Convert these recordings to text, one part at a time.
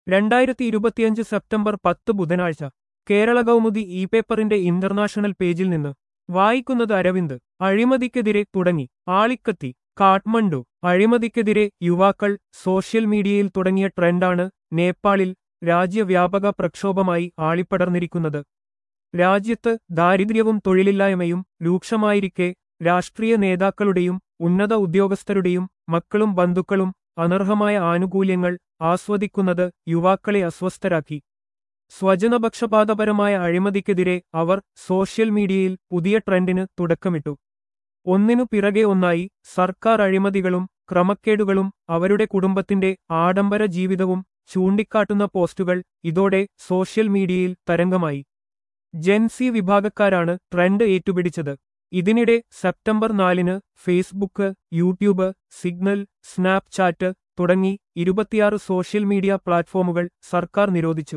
രണ്ടായിരത്തി ഇരുപത്തിയഞ്ച് സെപ്റ്റംബർ പത്ത് ബുധനാഴ്ച കേരള കൗമുദി ഇ പേപ്പറിന്റെ ഇന്റർനാഷണൽ പേജിൽ നിന്ന് വായിക്കുന്നത് അരവിന്ദ് അഴിമതിക്കെതിരെ തുടങ്ങി ആളിക്കത്തി കാഠ്മണ്ഡു അഴിമതിക്കെതിരെ യുവാക്കൾ സോഷ്യൽ മീഡിയയിൽ തുടങ്ങിയ ട്രെൻഡാണ് നേപ്പാളിൽ രാജ്യവ്യാപക പ്രക്ഷോഭമായി ആളിപ്പടർന്നിരിക്കുന്നത് രാജ്യത്ത് ദാരിദ്ര്യവും തൊഴിലില്ലായ്മയും രൂക്ഷമായിരിക്കെ രാഷ്ട്രീയ നേതാക്കളുടെയും ഉന്നത ഉദ്യോഗസ്ഥരുടെയും മക്കളും ബന്ധുക്കളും അനർഹമായ ആനുകൂല്യങ്ങൾ ആസ്വദിക്കുന്നത് യുവാക്കളെ അസ്വസ്ഥരാക്കി സ്വജനപക്ഷപാതപരമായ അഴിമതിക്കെതിരെ അവർ സോഷ്യൽ മീഡിയയിൽ പുതിയ ട്രെൻഡിന് തുടക്കമിട്ടു ഒന്നിനു പിറകെ ഒന്നായി സർക്കാർ അഴിമതികളും ക്രമക്കേടുകളും അവരുടെ കുടുംബത്തിന്റെ ആഡംബര ജീവിതവും ചൂണ്ടിക്കാട്ടുന്ന പോസ്റ്റുകൾ ഇതോടെ സോഷ്യൽ മീഡിയയിൽ തരംഗമായി ജെൻസി വിഭാഗക്കാരാണ് ട്രെൻഡ് ഏറ്റുപിടിച്ചത് ഇതിനിടെ സെപ്റ്റംബർ നാലിന് ഫേസ്ബുക്ക് യൂട്യൂബ് സിഗ്നൽ സ്നാപ്ചാറ്റ് തുടങ്ങി ഇരുപത്തിയാറ് സോഷ്യൽ മീഡിയ പ്ലാറ്റ്ഫോമുകൾ സർക്കാർ നിരോധിച്ചു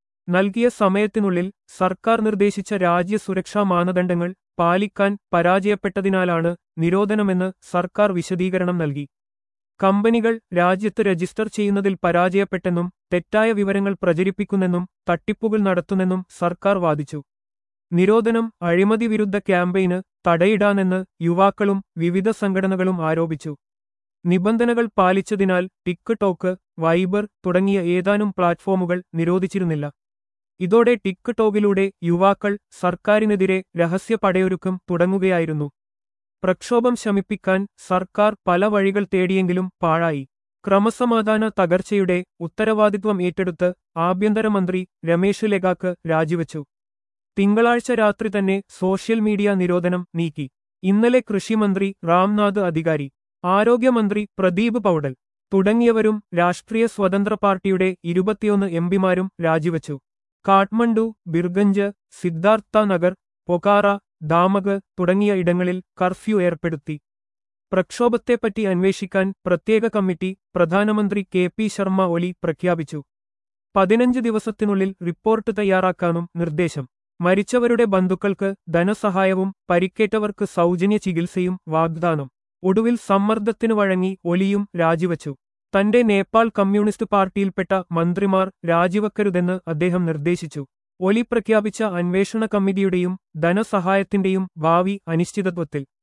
നൽകിയ സമയത്തിനുള്ളിൽ സർക്കാർ നിർദ്ദേശിച്ച രാജ്യസുരക്ഷാ മാനദണ്ഡങ്ങൾ പാലിക്കാൻ പരാജയപ്പെട്ടതിനാലാണ് നിരോധനമെന്ന് സർക്കാർ വിശദീകരണം നൽകി കമ്പനികൾ രാജ്യത്ത് രജിസ്റ്റർ ചെയ്യുന്നതിൽ പരാജയപ്പെട്ടെന്നും തെറ്റായ വിവരങ്ങൾ പ്രചരിപ്പിക്കുന്നെന്നും തട്ടിപ്പുകൾ നടത്തുന്നെന്നും സർക്കാർ വാദിച്ചു നിരോധനം അഴിമതി വിരുദ്ധ ക്യാമ്പയിന് തടയിടാനെന്ന് യുവാക്കളും വിവിധ സംഘടനകളും ആരോപിച്ചു നിബന്ധനകൾ പാലിച്ചതിനാൽ ടിക്ക് ടോക്ക് വൈബർ തുടങ്ങിയ ഏതാനും പ്ലാറ്റ്ഫോമുകൾ നിരോധിച്ചിരുന്നില്ല ഇതോടെ ടിക്ക് ടോക്കിലൂടെ യുവാക്കൾ സർക്കാരിനെതിരെ രഹസ്യ പടയൊരുക്കം തുടങ്ങുകയായിരുന്നു പ്രക്ഷോഭം ശമിപ്പിക്കാൻ സർക്കാർ പല വഴികൾ തേടിയെങ്കിലും പാഴായി ക്രമസമാധാന തകർച്ചയുടെ ഉത്തരവാദിത്വം ഏറ്റെടുത്ത് ആഭ്യന്തരമന്ത്രി രമേശ് ലെഗാക്ക് രാജിവച്ചു തിങ്കളാഴ്ച രാത്രി തന്നെ സോഷ്യൽ മീഡിയ നിരോധനം നീക്കി ഇന്നലെ കൃഷിമന്ത്രി രാംനാഥ് അധികാരി ആരോഗ്യമന്ത്രി പ്രദീപ് പൗഡൽ തുടങ്ങിയവരും രാഷ്ട്രീയ സ്വതന്ത്ര പാർട്ടിയുടെ ഇരുപത്തിയൊന്ന് എംപിമാരും രാജിവച്ചു കാഠ്മണ്ഡു ബിർഗഞ്ച് സിദ്ധാർത്ഥ നഗർ പൊക്കാറ ദാമക് തുടങ്ങിയ ഇടങ്ങളിൽ കർഫ്യൂ ഏർപ്പെടുത്തി പ്രക്ഷോഭത്തെപ്പറ്റി അന്വേഷിക്കാൻ പ്രത്യേക കമ്മിറ്റി പ്രധാനമന്ത്രി കെ പി ശർമ്മ ഒലി പ്രഖ്യാപിച്ചു പതിനഞ്ച് ദിവസത്തിനുള്ളിൽ റിപ്പോർട്ട് തയ്യാറാക്കാനും നിർദ്ദേശം മരിച്ചവരുടെ ബന്ധുക്കൾക്ക് ധനസഹായവും പരിക്കേറ്റവർക്ക് സൗജന്യ ചികിത്സയും വാഗ്ദാനം ഒടുവിൽ സമ്മർദ്ദത്തിനു വഴങ്ങി ഒലിയും രാജിവച്ചു തന്റെ നേപ്പാൾ കമ്മ്യൂണിസ്റ്റ് പാർട്ടിയിൽപ്പെട്ട മന്ത്രിമാർ രാജിവെക്കരുതെന്ന് അദ്ദേഹം നിർദ്ദേശിച്ചു ഒലി പ്രഖ്യാപിച്ച അന്വേഷണ കമ്മിറ്റിയുടെയും ധനസഹായത്തിന്റെയും ഭാവി അനിശ്ചിതത്വത്തിൽ